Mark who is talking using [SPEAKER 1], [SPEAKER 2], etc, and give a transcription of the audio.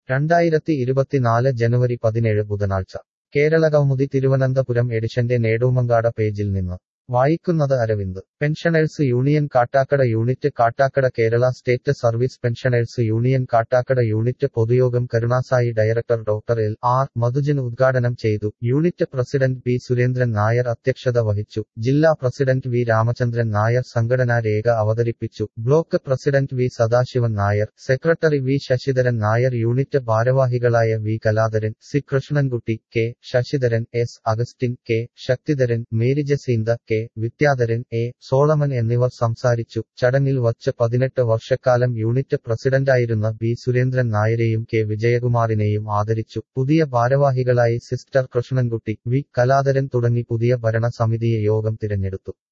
[SPEAKER 1] രണ്ടായിരത്തി ഇരുപത്തിനാല് ജനുവരി പതിനേഴ് ബുധനാഴ്ച കേരള കൗമുദി തിരുവനന്തപുരം എഡിഷന്റെ നേടൂമങ്കാട പേജിൽ നിന്ന് വായിക്കുന്നത് Aravind pensioners union Kattakada unit Kattakada Kerala state service pensioners union Kattakada unit പൊതുയോഗം Karunasai director doctor L R Madhujan ഉദ്ഘാടനം ചെയ്തു unit president P Surendran Nair അധ്യക്ഷത വഹിച്ചു ജില്ലാ പ്രസിഡന്റ് വി രാമചന്ദ്രൻ നായർ സംഘടനാ രേഖ അവതരിപ്പിച്ചു block president V Sadasivan Nair secretary V Sasidharan Nair unit ഭാരവാഹികളായ V Kaladharan C Krishnankutty K Sasidharan S Augustine K Sakthidharan Mary Jacintha K Vidyadharan A Solomon എന്നിവർ സംസാരിച്ചു ചടങ്ങിൽ വച്ച് പതിനെട്ട് വർഷക്കാലം യൂണിറ്റ് പ്രസിഡന്റായിരുന്ന ബി സുരേന്ദ്രൻ നായരെയും കെ വിജയകുമാറിനെയും ആദരിച്ചു പുതിയ ഭാരവാഹികളായി സിസ്റ്റർ കൃഷ്ണൻകുട്ടി വി കലാധരൻ തുടങ്ങി പുതിയ ഭരണസമിതിയെ യോഗം തിരഞ്ഞെടുത്തു